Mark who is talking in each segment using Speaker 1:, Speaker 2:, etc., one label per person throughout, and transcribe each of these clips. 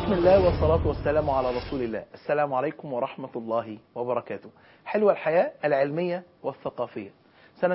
Speaker 1: بسم الله والصلاة والسلام على رسول الله السلام عليكم ورحمة الله وبركاته حلوة الحياة العلمية والثقافية سنة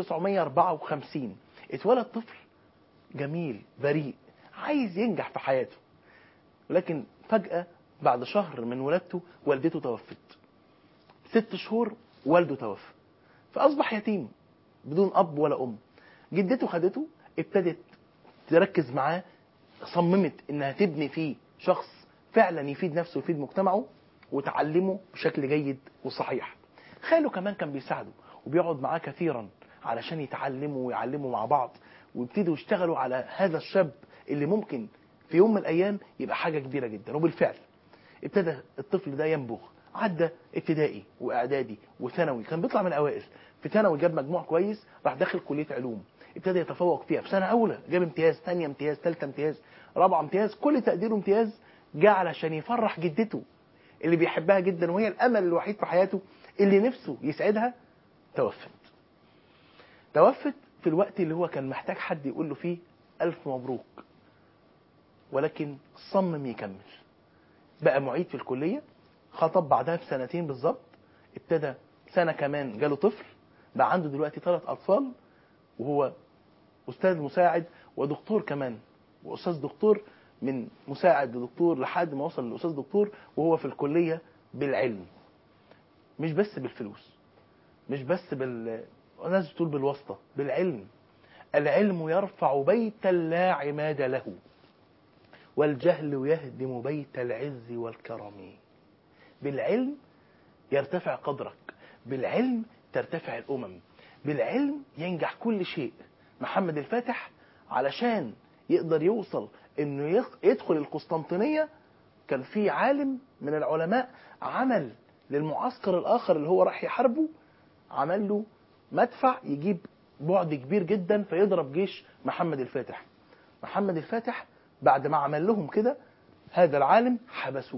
Speaker 1: 1954 اتولد طفل جميل بريء عايز ينجح في حياته ولكن فجأة بعد شهر من ولادته والدته توفت ست شهور والده توفى فأصبح يتيم بدون أب ولا أم جدته خدته ابتدت تركز معاه صممت انها تبني فيه شخص فعلا يفيد نفسه ويفيد مجتمعه وتعلمه بشكل جيد وصحيح خاله كمان كان بيساعده وبيقعد معاه كثيرا علشان يتعلموا ويعلموا مع بعض ويبتدوا يشتغلوا على هذا الشاب اللي ممكن في يوم من الايام يبقى حاجه كبيره جدا وبالفعل ابتدى الطفل ده ينبغ عدى ابتدائي واعدادي وثانوي كان بيطلع من الاوائل في ثانوي جاب مجموع كويس راح داخل كليه علوم ابتدى يتفوق فيها في سنه اولى جاب امتياز ثانيه امتياز ثالثه امتياز رابعه امتياز كل تقديره امتياز جه علشان يفرح جدته اللي بيحبها جدا وهي الامل الوحيد في حياته اللي نفسه يسعدها توفت توفت في الوقت اللي هو كان محتاج حد يقول له فيه الف مبروك ولكن صمم يكمل بقى معيد في الكليه خطب بعدها بسنتين بالظبط ابتدى سنه كمان جاله طفل بقى عنده دلوقتي ثلاث اطفال وهو استاذ مساعد ودكتور كمان واستاذ دكتور من مساعد لدكتور لحد ما وصل لاستاذ دكتور وهو في الكليه بالعلم مش بس بالفلوس مش بس بال الناس بتقول بالواسطه بالعلم العلم يرفع بيتا لا عماد له والجهل يهدم بيت العز والكرم بالعلم يرتفع قدرك بالعلم ترتفع الامم بالعلم ينجح كل شيء محمد الفاتح علشان يقدر يوصل انه يدخل القسطنطينيه كان في عالم من العلماء عمل للمعسكر الاخر اللي هو راح يحاربه عمل له مدفع يجيب بعد كبير جدا فيضرب جيش محمد الفاتح محمد الفاتح بعد ما عمل لهم كده هذا العالم حبسوه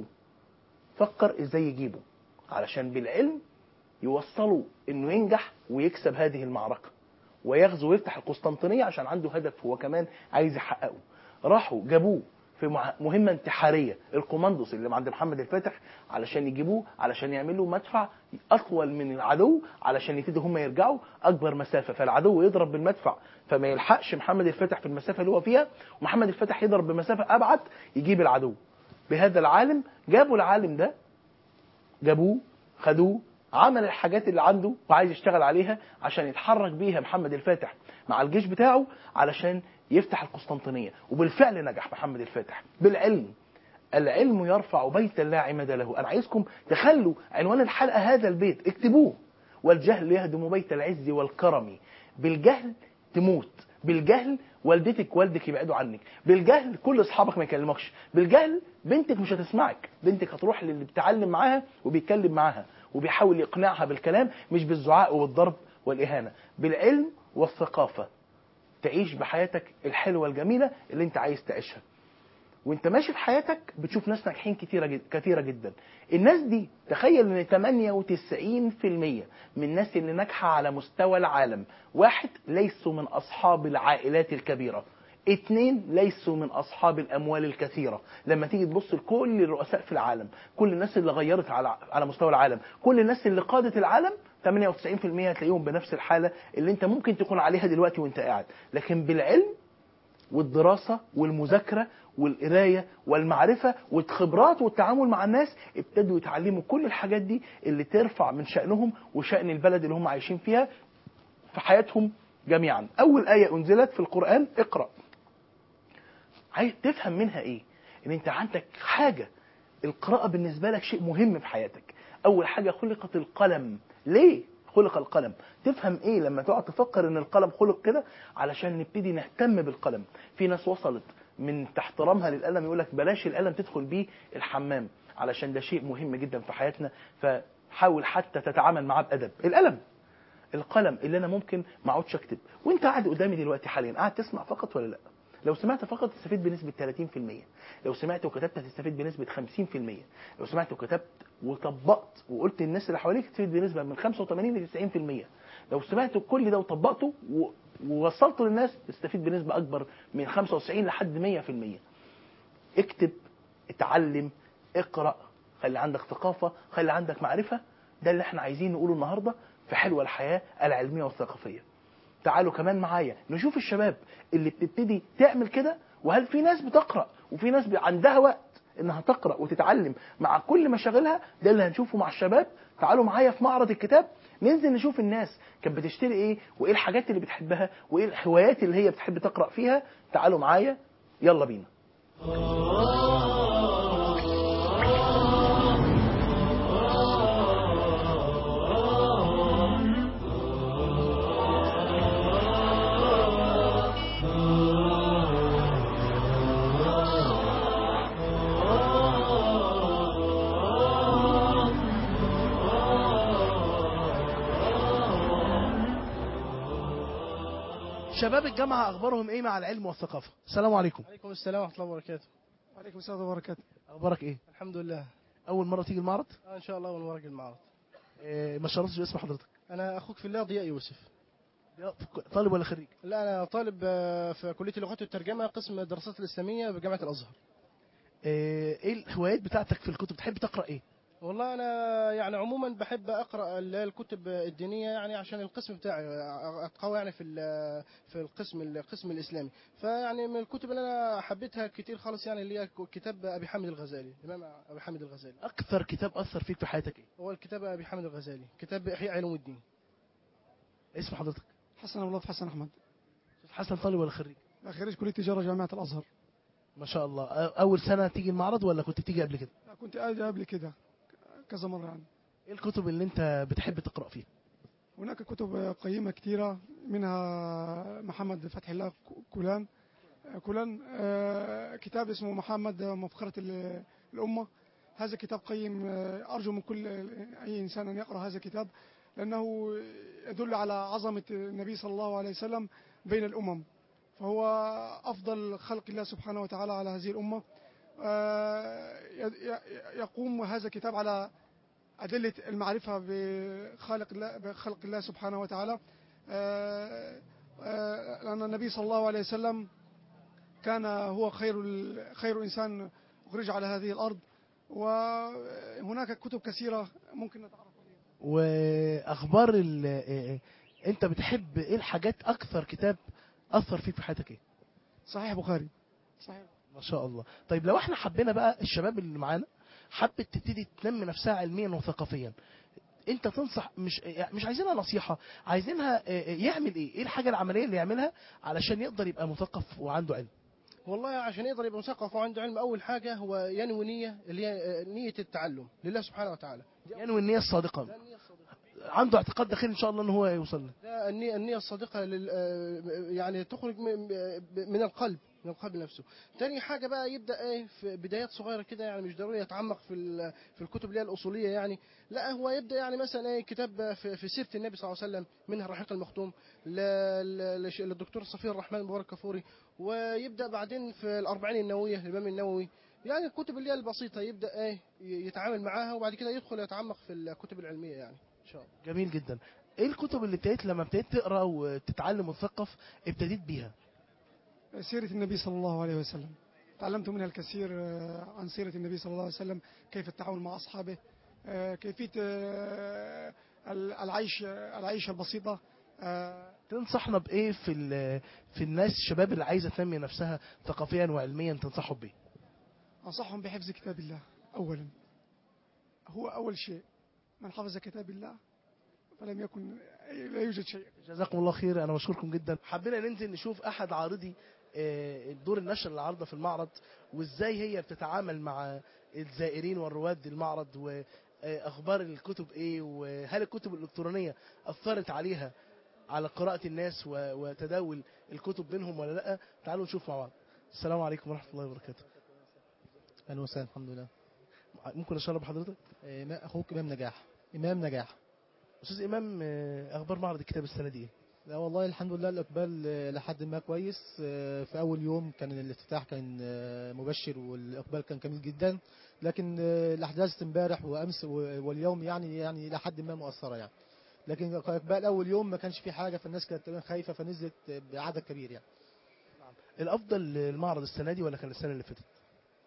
Speaker 1: فكر ازاي يجيبه علشان بالعلم يوصلوا انه ينجح ويكسب هذه المعركه ويغزو ويفتح القسطنطينيه عشان عنده هدف هو كمان عايز يحققه راحوا جابوه في مهمه انتحاريه الكوماندوس اللي عند محمد الفاتح علشان يجيبوه علشان يعملوا مدفع اطول من العدو علشان يبتدوا هم يرجعوا اكبر مسافه فالعدو يضرب بالمدفع فما يلحقش محمد الفاتح في المسافه اللي هو فيها ومحمد الفاتح يضرب بمسافه ابعد يجيب العدو بهذا العالم جابوا العالم ده جابوه خدوه عمل الحاجات اللي عنده وعايز يشتغل عليها عشان يتحرك بيها محمد الفاتح مع الجيش بتاعه علشان يفتح القسطنطينية وبالفعل نجح محمد الفاتح بالعلم العلم يرفع بيتا لا عماد له انا عايزكم تخلوا عنوان الحلقة هذا البيت اكتبوه والجهل يهدم بيت العز والكرم بالجهل تموت بالجهل والدتك والدك يبعدوا عنك بالجهل كل اصحابك ما يكلمكش بالجهل بنتك مش هتسمعك بنتك هتروح للي بتعلم معاها وبيتكلم معاها وبيحاول يقنعها بالكلام مش بالزعاق والضرب والإهانة بالعلم والثقافة تعيش بحياتك الحلوة الجميلة اللي انت عايز تعيشها وانت ماشي في حياتك بتشوف ناس ناجحين كتيرة جدا كثيرة جدا الناس دي تخيل ان 98% من الناس اللي ناجحة على مستوى العالم واحد ليسوا من اصحاب العائلات الكبيرة اتنين ليسوا من اصحاب الاموال الكثيره لما تيجي تبص لكل الرؤساء في العالم كل الناس اللي غيرت على على مستوى العالم كل الناس اللي قادت العالم 98% هتلاقيهم بنفس الحاله اللي انت ممكن تكون عليها دلوقتي وانت قاعد لكن بالعلم والدراسه والمذاكره والقرايه والمعرفه والخبرات والتعامل مع الناس ابتدوا يتعلموا كل الحاجات دي اللي ترفع من شانهم وشان البلد اللي هم عايشين فيها في حياتهم جميعا اول ايه انزلت في القران اقرا عايز تفهم منها ايه ان انت عندك حاجه القراءه بالنسبه لك شيء مهم في حياتك اول حاجه خلقت القلم ليه خلق القلم تفهم ايه لما تقعد تفكر ان القلم خلق كده علشان نبتدي نهتم بالقلم في ناس وصلت من احترامها للقلم يقول لك بلاش القلم تدخل بيه الحمام علشان ده شيء مهم جدا في حياتنا فحاول حتى تتعامل معاه بادب القلم القلم اللي انا ممكن ما اقعدش اكتب وانت قاعد قدامي دلوقتي حاليا قاعد تسمع فقط ولا لا لو سمعت فقط تستفيد بنسبة 30% لو سمعت وكتبت هتستفيد بنسبة 50% لو سمعت وكتبت وطبقت وقلت للناس اللي حواليك تستفيد بنسبة من 85 ل 90% لو سمعت كل ده وطبقته و... ووصلته للناس تستفيد بنسبة أكبر من 95 لحد 100% اكتب اتعلم اقرأ خلي عندك ثقافة خلي عندك معرفة ده اللي احنا عايزين نقوله النهاردة في حلوة الحياة العلمية والثقافية تعالوا كمان معايا نشوف الشباب اللي بتبتدي تعمل كده وهل في ناس بتقرأ وفي ناس بي- عندها وقت انها تقرأ وتتعلم مع كل مشاغلها ده اللي هنشوفه مع الشباب تعالوا معايا في معرض الكتاب ننزل نشوف الناس كانت بتشتري ايه وايه الحاجات اللي بتحبها وايه الهوايات اللي هي بتحب تقرأ فيها تعالوا معايا يلا بينا شباب الجامعة أخبارهم إيه مع العلم والثقافة؟ السلام عليكم
Speaker 2: عليكم السلام ورحمة الله وبركاته
Speaker 3: وعليكم السلام ورحمة الله وبركاته
Speaker 1: أخبارك إيه؟
Speaker 2: الحمد لله
Speaker 1: أول مرة تيجي المعرض؟
Speaker 2: آه إن شاء الله ونورق المعرض
Speaker 1: إيه ما شرطش باسم حضرتك
Speaker 2: أنا أخوك في الله ضياء يوسف
Speaker 1: طالب ولا خريج؟
Speaker 2: لا أنا طالب آه، في كلية اللغات والترجمة قسم الدراسات الإسلامية بجامعة الأزهر
Speaker 1: إيه إيه الهوايات بتاعتك في الكتب؟ بتحب تقرأ إيه؟
Speaker 2: والله أنا يعني عموما بحب أقرأ ال- الكتب الدينية يعني عشان القسم بتاعي آه، أتقوى يعني في ال- في القسم القسم الإسلامي فيعني من الكتب اللي أنا حبيتها كتير خالص يعني اللي هي كتاب أبي حامد الغزالي الإمام أبي حامد الغزالي
Speaker 1: أكثر كتاب أثر فيك في حياتك إيه؟
Speaker 2: هو الكتاب أبي حامد الغزالي كتاب إحياء علوم الدين
Speaker 1: اسم حضرتك؟
Speaker 3: حسن أبو الله حسن أحمد
Speaker 1: أستاذ حسن طالب ولا خريج؟
Speaker 3: خريج كلية تجارة جامعة الأزهر
Speaker 1: ما شاء الله أ- أول سنة تيجي المعرض ولا كنت بتيجي قبل كده؟
Speaker 3: لا، كنت أجي قبل كده كذا مرة يعني
Speaker 1: إيه الكتب اللي أنت بتحب تقرأ فيها؟
Speaker 3: هناك كتب قيمة كثيرة منها محمد فتح الله كولان كولان آه، كتاب اسمه محمد مفخرة ال- الأمة هذا كتاب قيم آه، أرجو من كل أي إنسان أن يقرأ هذا الكتاب لأنه يدل على عظمة النبي صلى الله عليه وسلم بين الأمم فهو أفضل خلق الله سبحانه وتعالى على هذه الأمة آه، ي- ي- يقوم هذا الكتاب على أدلة المعرفة بخالق الله, بخلق الله سبحانه وتعالى آه، آه، لأن النبي صلى الله عليه وسلم كان هو خير ال- خير إنسان أخرج على هذه الأرض وهناك كتب كثيرة ممكن نتعرف عليها
Speaker 1: وأخبار ال إيه- أنت بتحب إيه الحاجات أكثر كتاب أثر فيك في حياتك إيه؟
Speaker 3: صحيح بخاري صحيح
Speaker 1: ما شاء الله طيب لو احنا حبينا بقى الشباب اللي معانا حبت تبتدي تنمي نفسها علميا وثقافيا انت تنصح مش يعني مش عايزينها نصيحه عايزينها اه، اه، يعمل ايه ايه الحاجه العمليه اللي يعملها علشان يقدر يبقى مثقف وعنده علم
Speaker 2: والله عشان يقدر يبقى مثقف وعنده علم اول حاجه هو ينوي نيه اللي هي آه، نيه التعلم لله سبحانه وتعالى
Speaker 1: ينوي النيه الصادقه
Speaker 2: ده النيه الصادقه
Speaker 1: عنده اعتقاد داخلي ان شاء الله ان هو يوصل له
Speaker 2: ده النيه النيه الصادقه لل آه، يعني تخرج من من القلب من القلب نفسه تاني حاجه بقى يبدا ايه في بدايات صغيره كده يعني مش ضروري يتعمق في ال- في الكتب اللي هي الاصوليه يعني لا هو يبدا يعني مثلا ايه كتاب في, في سيره النبي صلى الله عليه وسلم منها الرحيق المختوم ل- ل- لش- للدكتور صفي الرحمن مبارك كفوري ويبدا بعدين في الأربعين النوويه للامام النووي يعني الكتب اللي هي البسيطه يبدا ايه يتعامل معاها وبعد كده يدخل يتعمق في الكتب العلميه يعني ان شاء الله
Speaker 1: جميل جدا ايه الكتب اللي ابتديت لما ابتديت تقرا وتتعلم وتثقف ابتديت بيها
Speaker 3: سيرة النبي صلى الله عليه وسلم تعلمت منها الكثير آه، عن سيرة النبي صلى الله عليه وسلم كيف التعامل مع أصحابه آه، كيفية آه، العيش العيشة البسيطة آه،
Speaker 1: تنصحنا بايه في ال- في الناس الشباب اللي عايزه تنمي نفسها ثقافيا وعلميا تنصحهم بايه
Speaker 3: أنصحهم بحفظ كتاب الله أولا هو أول شيء من حفظ كتاب الله فلم يكن لا يوجد شيء
Speaker 1: جزاكم الله خير انا بشكركم جدا حبينا ننزل نشوف احد عارضي آه، دور النشر اللي عارضه في المعرض وازاي هي بتتعامل مع الزائرين والرواد المعرض واخبار الكتب ايه وهل الكتب الالكترونيه اثرت عليها على قراءه الناس و- وتداول الكتب بينهم ولا لا تعالوا نشوف مع بعض السلام عليكم ورحمه الله وبركاته
Speaker 4: اهلا وسهلا الحمد لله
Speaker 1: ممكن اشرب بحضرتك
Speaker 4: إيه، ما- اخوك امام نجاح امام نجاح
Speaker 1: استاذ امام آه، اخبار معرض الكتاب السنه دي إيه؟
Speaker 4: لا والله الحمد لله الاقبال آه، لحد ما كويس آه، في اول يوم كان الافتتاح كان آه، مبشر والاقبال كان جميل جدا لكن آه، الاحداث امبارح وامس و- واليوم يعني يعني الى حد ما مؤثره يعني لكن اقبال اول يوم ما كانش في حاجه فالناس كانت تقريباً خايفه فنزلت بعدد كبير يعني
Speaker 1: الافضل المعرض السنه دي ولا كان السنه اللي فاتت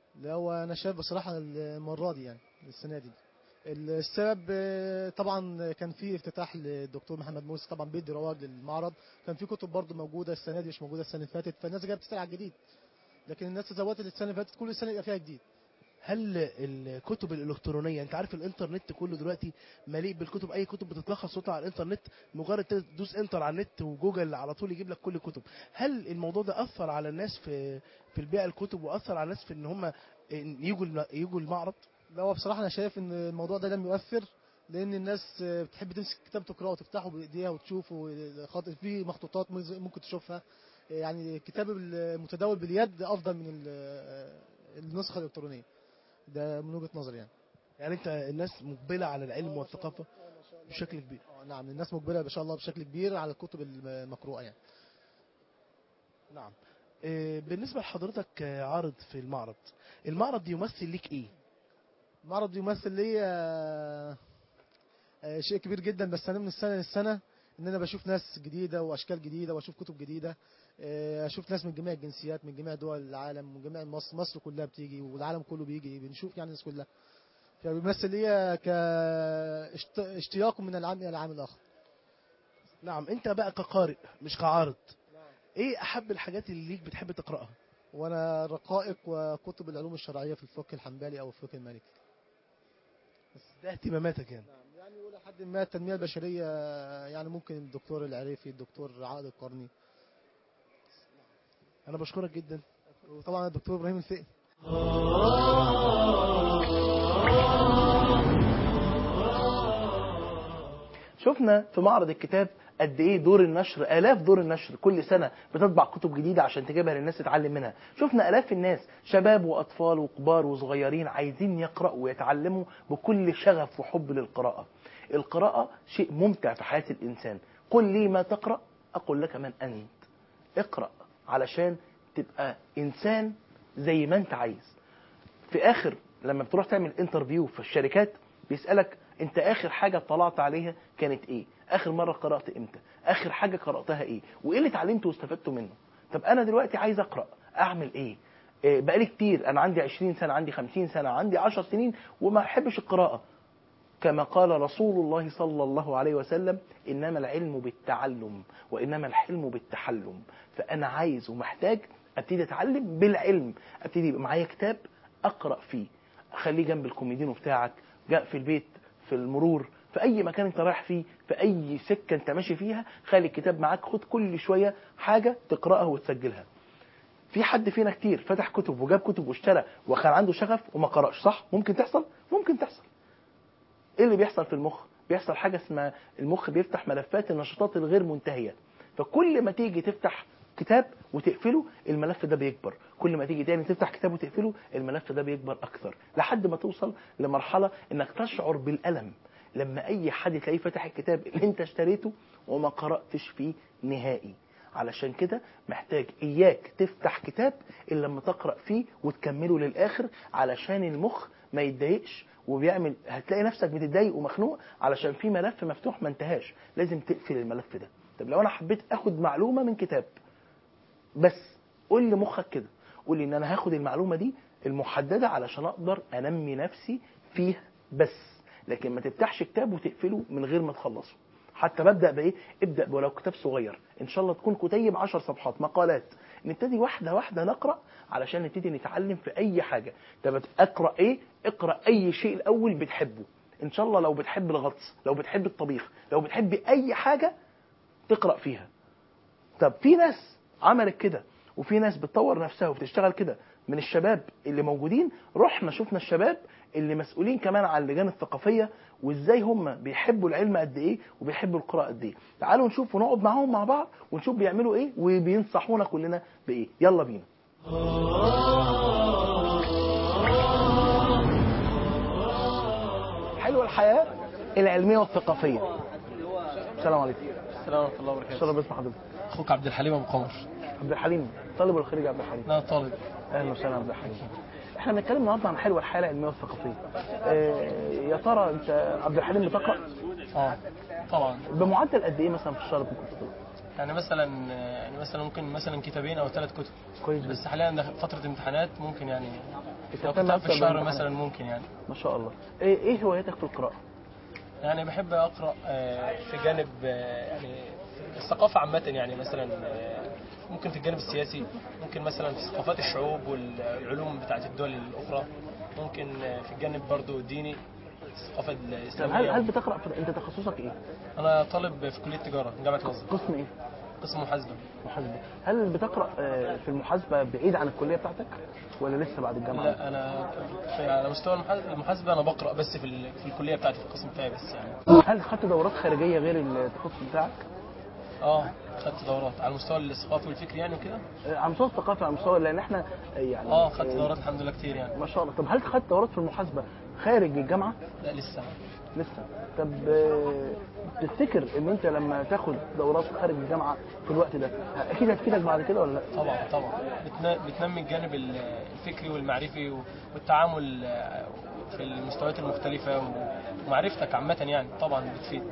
Speaker 4: لا هو انا شايف بصراحه المره دي يعني السنه دي السبب آه، طبعا كان في افتتاح للدكتور محمد موسى طبعا بيدي رواج للمعرض كان في كتب برضه موجوده السنه دي مش موجوده السنه اللي فاتت فالناس جايه بتسال على الجديد لكن الناس تزودت السنه اللي فاتت كل سنه يبقى فيها جديد
Speaker 1: هل الكتب الالكترونيه انت عارف الانترنت كله دلوقتي مليء بالكتب اي كتب بتتلخص تطلع على الانترنت مجرد تدوس انتر على النت وجوجل على طول يجيب لك كل الكتب هل الموضوع ده اثر على الناس في في البيع الكتب واثر على الناس في ان هم يجوا الم- يجوا المعرض
Speaker 4: لا هو بصراحه انا شايف ان الموضوع ده لم يؤثر لان الناس آه، بتحب تمسك كتاب تقراه وتفتحه بايديها وتشوفه خاطر في مخطوطات ممكن تشوفها يعني الكتاب المتداول باليد افضل من ال- النسخه الالكترونيه ده من وجهه نظري يعني
Speaker 1: يعني انت الناس مقبله على العلم والثقافه بشكل كبير
Speaker 4: آه، نعم الناس مقبله ما شاء الله بشكل كبير على الكتب المقروءه يعني
Speaker 1: نعم آه، بالنسبه لحضرتك آه، عارض في المعرض المعرض يمثل ليك ايه
Speaker 4: المعرض يمثل لي آه، آه، شيء كبير جدا بس انا من السنه للسنه ان انا بشوف ناس جديده واشكال جديده واشوف كتب جديده آه، اشوف ناس من جميع الجنسيات من جميع دول العالم من جميع مصر مصر كلها بتيجي والعالم كله بيجي بنشوف يعني الناس كلها فبيمثل لي كاشتياق من العام الى العام الاخر
Speaker 1: نعم انت بقى كقارئ مش كعارض ايه احب الحاجات اللي ليك بتحب تقراها
Speaker 4: وانا رقائق وكتب العلوم الشرعيه في الفقه الحنبلي او الفقه المالكي
Speaker 1: ده اهتماماتك يعني
Speaker 4: يعني الى حد ما التنميه البشريه يعني ممكن الدكتور العريفي الدكتور عائد القرني
Speaker 1: انا بشكرك جدا
Speaker 4: وطبعا الدكتور ابراهيم الفقي
Speaker 1: شفنا في معرض الكتاب قد ايه دور النشر الاف دور النشر كل سنه بتطبع كتب جديده عشان تجيبها للناس تتعلم منها شفنا الاف الناس شباب واطفال وكبار وصغيرين عايزين يقراوا ويتعلموا بكل شغف وحب للقراءه القراءه شيء ممتع في حياه الانسان قل لي ما تقرا اقول لك من انت اقرا علشان تبقى انسان زي ما انت عايز في اخر لما بتروح تعمل انترفيو في الشركات بيسالك انت اخر حاجه اطلعت عليها كانت ايه اخر مره قرات امتى اخر حاجه قراتها ايه وايه اللي اتعلمته واستفدته منه طب انا دلوقتي عايز اقرا اعمل ايه إيه، بقالي كتير انا عندي 20 سنه عندي 50 سنه عندي 10 سنين وما احبش القراءه كما قال رسول الله صلى الله عليه وسلم انما العلم بالتعلم وانما الحلم بالتحلم فانا عايز ومحتاج ابتدي اتعلم بالعلم ابتدي يبقى معايا كتاب اقرا فيه خليه جنب الكوميدينو بتاعك جاء في البيت في المرور في اي مكان انت رايح فيه في اي سكه انت ماشي فيها خلي الكتاب معاك خد كل شويه حاجه تقراها وتسجلها في حد فينا كتير فتح كتب وجاب كتب واشترى وكان عنده شغف وما قراش صح ممكن تحصل ممكن تحصل ايه اللي بيحصل في المخ بيحصل حاجه اسمها المخ بيفتح ملفات النشاطات الغير منتهيه فكل ما تيجي تفتح كتاب وتقفله الملف ده بيكبر كل ما تيجي تاني تفتح كتاب وتقفله الملف ده بيكبر اكثر لحد ما توصل لمرحله انك تشعر بالالم لما اي حد تلاقيه فتح الكتاب اللي انت اشتريته وما قراتش فيه نهائي علشان كده محتاج اياك تفتح كتاب الا لما تقرا فيه وتكمله للاخر علشان المخ ما يتضايقش وبيعمل هتلاقي نفسك بتتضايق ومخنوق علشان في ملف مفتوح ما انتهاش لازم تقفل الملف ده طب لو انا حبيت اخد معلومه من كتاب بس قول لمخك كده قول لي ان انا هاخد المعلومه دي المحدده علشان اقدر انمي نفسي فيها بس لكن ما تفتحش كتاب وتقفله من غير ما تخلصه حتى ببدا بايه ابدا ولو كتاب صغير ان شاء الله تكون كتيب 10 صفحات مقالات نبتدي واحده واحده نقرا علشان نبتدي نتعلم في اي حاجه طب اقرا ايه اقرا اي شيء الاول بتحبه ان شاء الله لو بتحب الغطس لو بتحب الطبيخ لو بتحب اي حاجه تقرا فيها طب في ناس عملت كده وفي ناس بتطور نفسها وبتشتغل كده من الشباب اللي موجودين رحنا شفنا الشباب اللي مسؤولين كمان عن اللجان الثقافيه وازاي هم بيحبوا العلم قد ايه وبيحبوا القراءه قد ايه تعالوا نشوف ونقعد معاهم مع بعض ونشوف بيعملوا ايه وبينصحونا كلنا بايه يلا بينا حلوه الحياه العلميه والثقافيه السلام عليكم
Speaker 5: السلام ورحمة الله وبركاته
Speaker 1: شرف باسم حضرتك
Speaker 5: أخوك عبد الحليم أبو قمر
Speaker 1: عبد الحليم طالب الخريج عبد الحليم
Speaker 5: لا طالب
Speaker 1: اهلا وسهلا عبد الحليم احنا بنتكلم النهارده عن حلوه الحياه العلميه والثقافيه آه، يا ترى انت عبد الحليم بتقرا
Speaker 5: اه طبعا
Speaker 1: بمعدل قد ايه مثلا في الشهر ممكن تقرا
Speaker 5: يعني مثلا يعني مثلا ممكن مثلا كتابين او ثلاث كتب
Speaker 1: كويس
Speaker 5: بس
Speaker 1: جدا
Speaker 5: حاليا ده فتره امتحانات ممكن يعني لو
Speaker 1: بتهتم
Speaker 5: كتاب في
Speaker 1: أكتر
Speaker 5: الشهر
Speaker 1: بالامتحانات.
Speaker 5: مثلا ممكن يعني
Speaker 1: ما شاء الله ايه ايه هواياتك في القراءه
Speaker 5: يعني بحب اقرا آه، في جانب آه، يعني الثقافه عامه يعني مثلا آه، ممكن في الجانب السياسي ممكن مثلا في ثقافات الشعوب والعلوم بتاعت الدول الاخرى ممكن آه، في الجانب برضو الديني الثقافه
Speaker 1: طب هل هل
Speaker 5: الاسلاميه
Speaker 1: بتقرا في انت تخصصك ايه
Speaker 5: انا طالب في كليه تجاره جامعه الازهر
Speaker 1: قسم ايه
Speaker 5: قسم محاسبه
Speaker 1: محاسبه هل بتقرا آه، في المحاسبه بعيد عن الكليه بتاعتك ولا لسه بعد الجامعه
Speaker 5: لا انا في على مستوى المحا- المحاسبه انا بقرا بس في ال- في الكليه بتاعتي في القسم بتاعي بس يعني
Speaker 1: هل خدت دورات خارجيه غير التخصص بتاعك
Speaker 5: اه خدت دورات على المستوى الثقافي والفكري يعني وكده
Speaker 1: آه، على المستوى الثقافي على المستوى لان احنا آه، يعني
Speaker 5: اه خدت
Speaker 1: آه،
Speaker 5: دورات الحمد لله كتير يعني
Speaker 1: ما شاء الله طب هل خدت دورات في المحاسبه خارج الجامعه
Speaker 5: لا لسه
Speaker 1: لسه طب آه، تفتكر ان انت لما تاخد دورات خارج الجامعه في الوقت ده اكيد هتفيدك بعد كده ولا لا
Speaker 5: طبعا طبعا بتنا- بتنمي الجانب ال- الفكري والمعرفي والتعامل آه، في المستويات المختلفة ومعرفتك عامة يعني طبعا بتفيد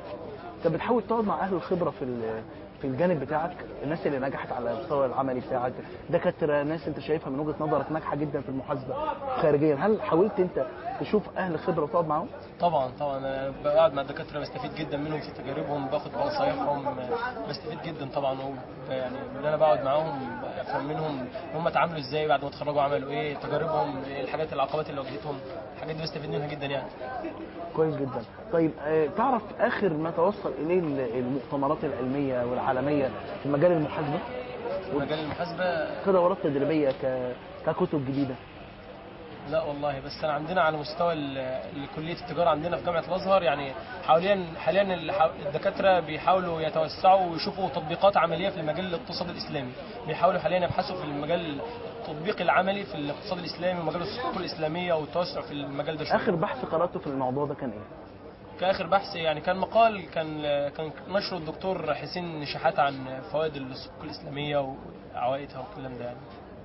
Speaker 1: طب بتحاول تقعد مع اهل الخبره في ال- في الجانب بتاعك الناس اللي نجحت على المستوى العملي بتاعك دكاتره ناس انت شايفها من وجهه نظرك ناجحه جدا في المحاسبه خارجيا هل حاولت انت تشوف اهل خبره وتقعد معاهم
Speaker 5: طبعا طبعا أنا بقعد مع الدكاترة بستفيد جدا منهم في تجاربهم باخد بنصايحهم آه، بستفيد جدا طبعا و- يعني ان انا بقعد معاهم افهم منهم هم اتعاملوا ازاي بعد ما اتخرجوا عملوا ايه تجاربهم إيه الحاجات العقبات اللي واجهتهم الحاجات دي بستفيد منها جدا يعني
Speaker 1: كويس جدا طيب آه، تعرف اخر ما توصل اليه ال- المؤتمرات العلميه والعالميه في مجال المحاسبه
Speaker 5: مجال المحاسبة
Speaker 1: كدورات تدريبيه ك... ككتب جديده
Speaker 5: لا والله بس انا عندنا على مستوى ال- كليه التجاره عندنا في جامعه الازهر يعني حاليا حاليا الح- الدكاتره بيحاولوا يتوسعوا ويشوفوا تطبيقات عمليه في المجال الاقتصادي الاسلامي بيحاولوا حاليا يبحثوا في المجال التطبيق العملي في الاقتصاد الاسلامي ومجال الصكوك الاسلاميه والتوسع في المجال ده شويه
Speaker 1: اخر بحث قراته في الموضوع ده كان ايه
Speaker 5: كاخر بحث يعني كان مقال كان كان نشره الدكتور حسين شحات عن فوائد الصكوك الاسلاميه وعوائدها والكلام ده يعني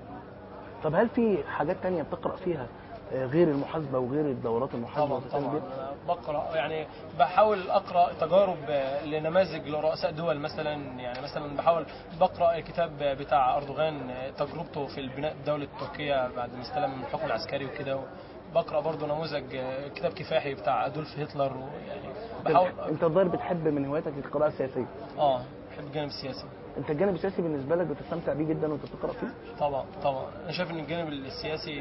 Speaker 1: طب هل في حاجات تانية بتقرا فيها آه، غير المحاسبه وغير الدورات المحاسبه
Speaker 5: طبعا
Speaker 1: والتسليم
Speaker 5: طبعا
Speaker 1: دي؟
Speaker 5: أنا بقرا يعني بحاول اقرا تجارب لنماذج لرؤساء دول مثلا يعني مثلا بحاول بقرا الكتاب بتاع اردوغان تجربته في البناء الدوله التركيه بعد ما استلم الحكم العسكري وكده بقرا برضه نموذج كتاب كفاحي بتاع ادولف هتلر يعني بحاول
Speaker 1: انت الظاهر بتحب من هواياتك القراءه السياسيه
Speaker 5: اه بحب الجانب السياسي
Speaker 1: انت الجانب السياسي بالنسبه لك بتستمتع بيه جدا وانت بتقرا فيه
Speaker 5: طبعا طبعا انا شايف ان الجانب السياسي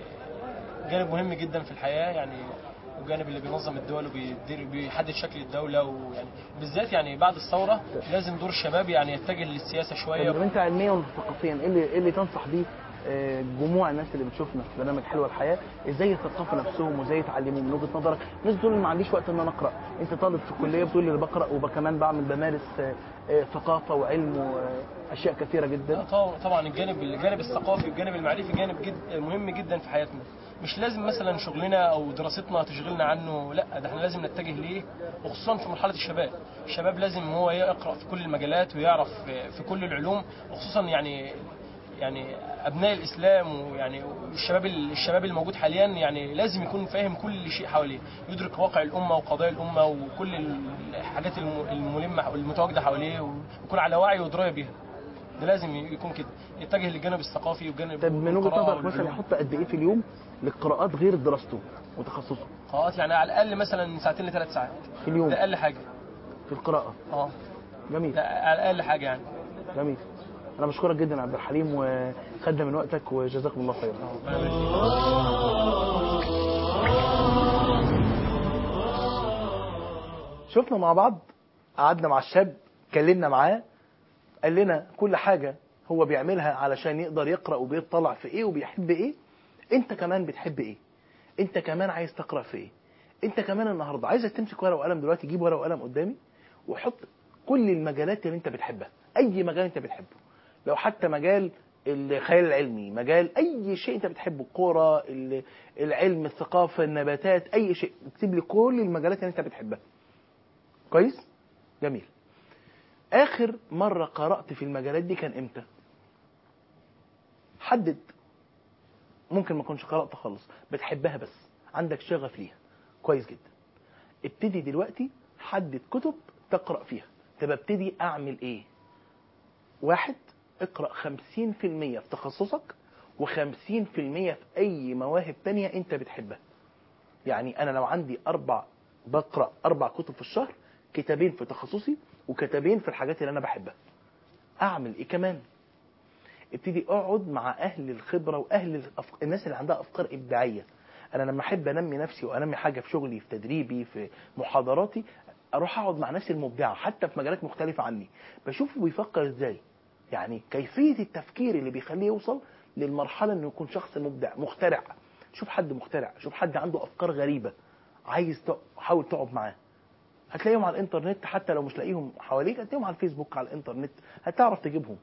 Speaker 5: جانب مهم جدا في الحياه يعني والجانب اللي بينظم الدول وبيدير بيحدد شكل الدوله ويعني بالذات يعني بعد الثوره لازم دور الشباب يعني يتجه للسياسه شويه
Speaker 1: طب انت علميا وثقافيا ايه اللي ايه اللي تنصح بيه آه، جموع الناس اللي بتشوفنا في برنامج حلوه الحياه ازاي يثقفوا نفسهم وازاي يتعلموا من وجهه نظرك الناس بتقول ما عنديش وقت ان انا اقرا انت طالب في الكليه بتقول لي بقرا وكمان بعمل بمارس آه، آه، ثقافه وعلم واشياء كثيره جدا
Speaker 5: طبعا طبعا الجانب الجانب الثقافي والجانب المعرفي جانب جد مهم جدا في حياتنا مش لازم مثلا شغلنا او دراستنا تشغلنا عنه لا ده احنا لازم نتجه ليه وخصوصا في مرحله الشباب الشباب لازم هو يقرا في كل المجالات ويعرف في كل العلوم وخصوصا يعني يعني ابناء الاسلام ويعني الشباب الشباب الموجود حاليا يعني لازم يكون فاهم كل شيء حواليه يدرك واقع الامه وقضايا الامه وكل الحاجات الم- الملمه والمتواجده حواليه ويكون على وعي ودرايه بيها ده لازم يكون كده يتجه للجانب الثقافي والجانب
Speaker 1: طب من وجهه
Speaker 5: القراءة
Speaker 1: نظرك مثلا
Speaker 5: والعلوم.
Speaker 1: يحط قد ايه في اليوم للقراءات غير دراسته وتخصصه
Speaker 5: قراءات يعني على الاقل مثلا من ساعتين لثلاث ساعات
Speaker 1: في اليوم
Speaker 5: ده اقل حاجه
Speaker 1: في القراءه
Speaker 5: اه
Speaker 1: جميل
Speaker 5: ده على الاقل حاجه يعني
Speaker 1: جميل انا بشكرك جدا يا عبد الحليم وخدنا من وقتك وجزاكم الله خيرا شفنا مع بعض قعدنا مع الشاب اتكلمنا معاه قال لنا كل حاجة هو بيعملها علشان يقدر يقرأ وبيطلع في ايه وبيحب ايه انت كمان بتحب ايه انت كمان عايز تقرأ في ايه انت كمان النهاردة عايزك تمسك ورقة وقلم دلوقتي جيب ورقة وقلم قدامي وحط كل المجالات اللي انت بتحبها اي مجال انت بتحبه لو حتى مجال الخيال العلمي مجال اي شيء انت بتحبه الكوره ال- العلم الثقافه النباتات اي شيء اكتب لي كل المجالات اللي انت بتحبها كويس جميل اخر مره قرات في المجالات دي كان امتى حدد ممكن ما كنتش قرات خالص بتحبها بس عندك شغف ليها كويس جدا ابتدي دلوقتي حدد كتب تقرا فيها طب ابتدي اعمل ايه واحد اقرأ 50% في تخصصك و50% في أي مواهب تانية أنت بتحبها يعني أنا لو عندي أربع بقرأ أربع كتب في الشهر كتابين في تخصصي وكتابين في الحاجات اللي أنا بحبها أعمل إيه كمان ابتدي اقعد مع اهل الخبره واهل الأف... الناس اللي عندها افكار ابداعيه انا لما احب انمي نفسي وانمي حاجه في شغلي في تدريبي في محاضراتي اروح اقعد مع ناس المبدعه حتى في مجالات مختلفه عني بشوفه بيفكر ازاي يعني كيفيه التفكير اللي بيخليه يوصل للمرحله انه يكون شخص مبدع مخترع شوف حد مخترع شوف حد عنده افكار غريبه عايز تق... حاول تقعد معاه هتلاقيهم على الانترنت حتى لو مش لاقيهم حواليك هتلاقيهم على الفيسبوك على الانترنت هتعرف تجيبهم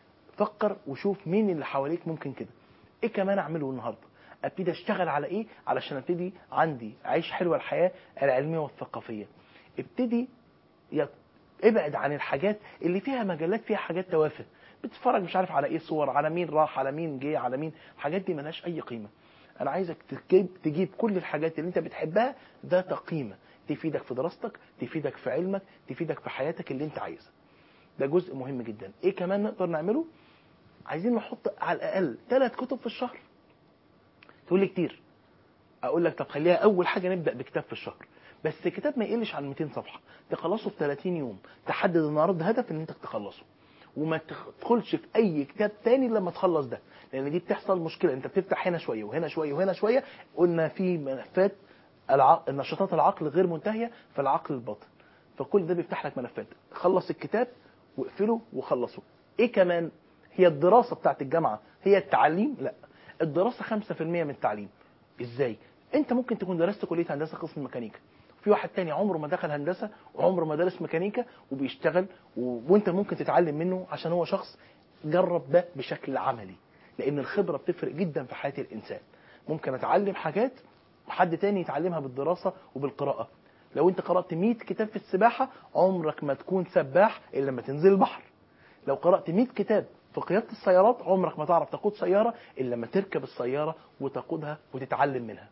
Speaker 1: فكر وشوف مين اللي حواليك ممكن كده ايه كمان اعمله النهارده ابتدي اشتغل على ايه علشان ابتدي عندي عيش حلوه الحياه العلميه والثقافيه ابتدي يت- ابعد عن الحاجات اللي فيها مجلات فيها حاجات توافه بتتفرج مش عارف على ايه صور على مين راح على مين جه على مين الحاجات دي ملهاش اي قيمه انا عايزك تجيب تجيب كل الحاجات اللي انت بتحبها ذات قيمه تفيدك في دراستك تفيدك في علمك تفيدك في حياتك اللي انت عايزها ده جزء مهم جدا ايه كمان نقدر نعمله عايزين نحط على الاقل ثلاث كتب في الشهر تقول لي كتير اقول لك طب خليها اول حاجه نبدا بكتاب في الشهر بس كتاب ما يقلش عن 200 صفحه تخلصه في 30 يوم تحدد النهارده هدف ان انت تخلصه وما تدخلش في اي كتاب تاني لما تخلص ده لان دي بتحصل مشكله انت بتفتح هنا شويه وهنا شويه وهنا شويه قلنا في ملفات الع... نشاطات العقل غير منتهيه في العقل الباطن فكل ده بيفتح لك ملفات خلص الكتاب واقفله وخلصه ايه كمان هي الدراسه بتاعت الجامعه هي التعليم لا الدراسه 5% من التعليم ازاي انت ممكن تكون درست كليه هندسه قسم ميكانيكا في واحد تاني عمره ما دخل هندسه وعمره ما درس ميكانيكا وبيشتغل و... وانت ممكن تتعلم منه عشان هو شخص جرب ده بشكل عملي لان الخبره بتفرق جدا في حياه الانسان ممكن اتعلم حاجات وحد تاني يتعلمها بالدراسه وبالقراءه لو انت قرات 100 كتاب في السباحه عمرك ما تكون سباح الا لما تنزل البحر لو قرات 100 كتاب في قياده السيارات عمرك ما تعرف تقود سياره الا لما تركب السياره وتقودها وتتعلم منها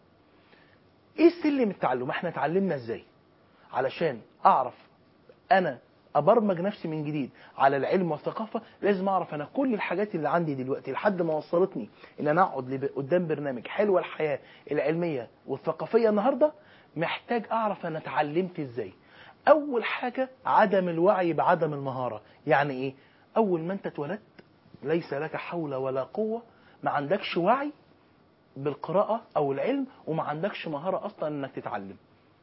Speaker 1: ايه سلم التعلم احنا اتعلمنا ازاي علشان اعرف انا ابرمج نفسي من جديد على العلم والثقافه لازم اعرف انا كل الحاجات اللي عندي دلوقتي لحد ما وصلتني ان انا اقعد لب- قدام برنامج حلوه الحياه العلميه والثقافيه النهارده محتاج اعرف انا اتعلمت ازاي اول حاجه عدم الوعي بعدم المهاره يعني ايه اول ما انت اتولدت ليس لك حول ولا قوه ما عندكش وعي بالقراءة أو العلم وما عندكش مهارة أصلا إنك تتعلم.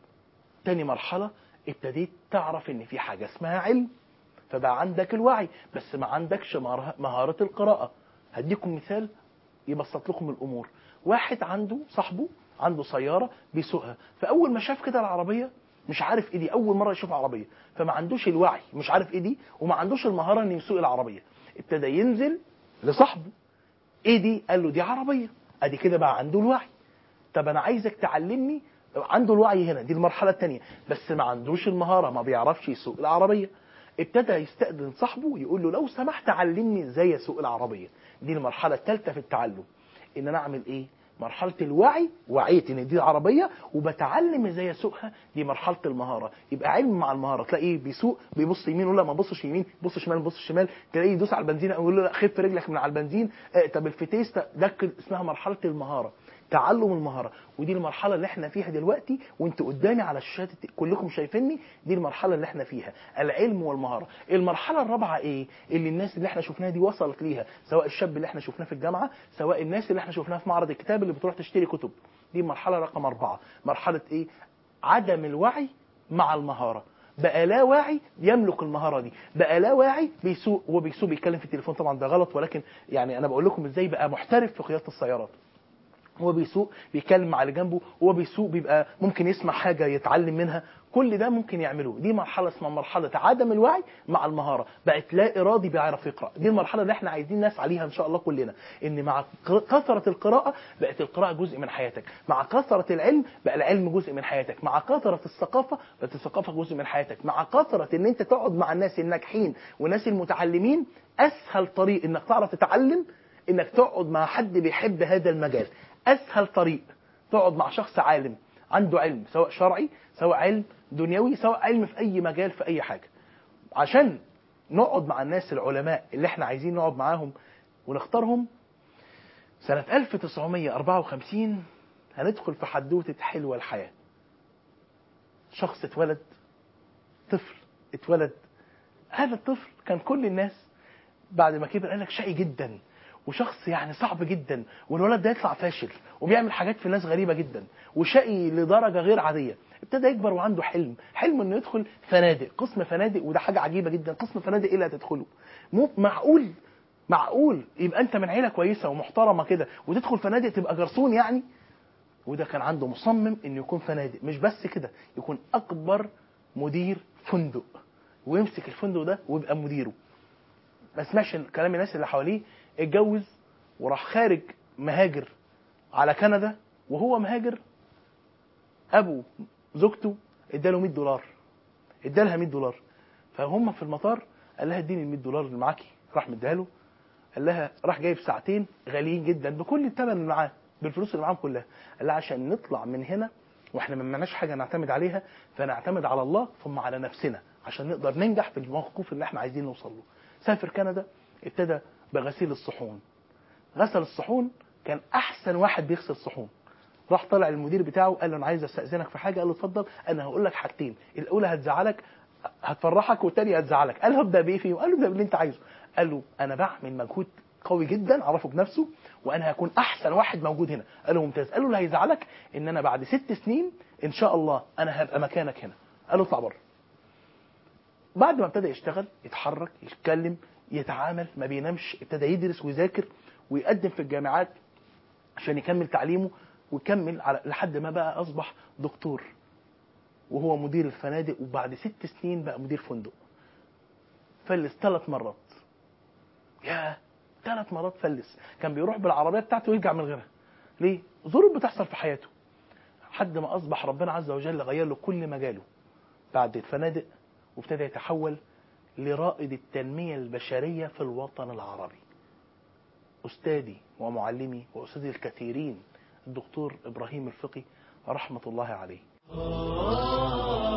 Speaker 1: تاني مرحلة ابتديت تعرف إن في حاجة اسمها علم فبقى عندك الوعي بس ما عندكش مهارة مهارة القراءة. هديكم مثال يبسط لكم الأمور. واحد عنده صاحبه عنده سيارة بيسوقها فأول ما شاف كده العربية مش عارف ايه دي اول مره يشوف عربيه فما عندوش الوعي مش عارف ايه دي وما عندوش المهاره انه يسوق العربيه ابتدى ينزل لصاحبه ايه دي قال له دي عربيه ادي كده بقى عنده الوعي طب انا عايزك تعلمني عنده الوعي هنا دي المرحله الثانيه بس ما عندوش المهاره ما بيعرفش يسوق العربيه ابتدى يستأذن صاحبه يقول له لو سمحت علمني ازاي اسوق العربيه دي المرحله الثالثه في التعلم ان انا اعمل ايه مرحله الوعي وعيت ان دي عربيه وبتعلم ازاي اسوقها دي مرحله المهاره يبقى علم مع المهاره تلاقيه بيسوق بيبص يمين ولا ما بصش يمين بص شمال بص شمال تلاقيه يدوس على البنزين او يقول له لا خف رجلك من على البنزين آه طب الفتيس ده ده كده اسمها مرحله المهاره تعلم المهاره ودي المرحله اللي احنا فيها دلوقتي وانتوا قدامي على الشاشات كلكم شايفيني دي المرحله اللي احنا فيها العلم والمهاره المرحله الرابعه ايه اللي الناس اللي احنا شفناها دي وصلت ليها سواء الشاب اللي احنا شفناه في الجامعه سواء الناس اللي احنا شفناها في معرض الكتاب اللي بتروح تشتري كتب دي مرحله رقم أربعة مرحله ايه عدم الوعي مع المهاره بقى لا واعي يملك المهاره دي بقى لا واعي بيسوق هو بيسوق بيتكلم في التليفون طبعا ده غلط ولكن يعني انا بقول لكم ازاي بقى محترف في قياده السيارات هو بيسوق بيتكلم مع اللي جنبه هو بيسوق بيبقى ممكن يسمع حاجه يتعلم منها كل ده ممكن يعمله دي مرحله اسمها مرحله عدم الوعي مع المهاره بقت لا ارادي بيعرف يقرا دي المرحله اللي احنا عايزين نسعى ليها ان شاء الله كلنا ان مع كثره القراءه بقت القراءه جزء من حياتك مع كثره العلم بقى العلم جزء من حياتك مع كثره الثقافه بقت الثقافه جزء من حياتك مع كثره ان انت تقعد مع الناس الناجحين والناس المتعلمين اسهل طريق انك تعرف تتعلم انك تقعد مع حد بيحب هذا المجال اسهل طريق تقعد مع شخص عالم عنده علم سواء شرعي سواء علم دنيوي سواء علم في اي مجال في اي حاجه عشان نقعد مع الناس العلماء اللي احنا عايزين نقعد معاهم ونختارهم سنة 1954 هندخل في حدوتة حلوة الحياة شخص اتولد طفل اتولد هذا الطفل كان كل الناس بعد ما كبر قال لك شقي جدا وشخص يعني صعب جدا والولد ده يطلع فاشل وبيعمل حاجات في الناس غريبه جدا وشقي لدرجه غير عاديه ابتدى يكبر وعنده حلم حلم انه يدخل فنادق قسم فنادق وده حاجه عجيبه جدا قسم فنادق ايه اللي هتدخله مو معقول معقول يبقى انت من عيله كويسه ومحترمه كده وتدخل فنادق تبقى جرسون يعني وده كان عنده مصمم انه يكون فنادق مش بس كده يكون اكبر مدير فندق ويمسك الفندق ده ويبقى مديره ما سمعش كلام الناس اللي حواليه اتجوز وراح خارج مهاجر على كندا وهو مهاجر ابو زوجته اداله 100 دولار ادالها 100 دولار فهم في المطار قال لها اديني ال 100 دولار اللي معاكي راح مديها له قال لها راح جايب ساعتين غاليين جدا بكل الثمن اللي معاه بالفلوس اللي معاهم كلها قال لها عشان نطلع من هنا واحنا ما معناش حاجه نعتمد عليها فنعتمد على الله ثم على نفسنا عشان نقدر ننجح في الموقف اللي احنا عايزين نوصل له سافر كندا ابتدى بغسيل الصحون غسل الصحون كان احسن واحد بيغسل صحون راح طلع المدير بتاعه قال له انا عايز استاذنك في حاجه قال له اتفضل انا هقول لك حاجتين الاولى هتزعلك هتفرحك والثانيه هتزعلك قال له ابدا بايه فيهم قال له ابدا باللي انت عايزه قال له انا بعمل مجهود قوي جدا عرفه بنفسه وانا هكون احسن واحد موجود هنا قال له ممتاز قال له اللي هيزعلك ان انا بعد ست سنين ان شاء الله انا هبقى مكانك هنا قال له اطلع بره بعد ما ابتدى يشتغل يتحرك يتكلم يتعامل ما بينامش ابتدى يدرس ويذاكر ويقدم في الجامعات عشان يكمل تعليمه ويكمل على لحد ما بقى اصبح دكتور وهو مدير الفنادق وبعد ست سنين بقى مدير فندق فلس ثلاث مرات يا ثلاث مرات فلس كان بيروح بالعربيه بتاعته ويرجع من غيرها ليه ظروف بتحصل في حياته لحد ما اصبح ربنا عز وجل غير له كل مجاله بعد الفنادق وابتدى يتحول لرائد التنمية البشرية في الوطن العربي أستاذي ومعلمي وأستاذي الكثيرين الدكتور إبراهيم الفقي رحمة الله عليه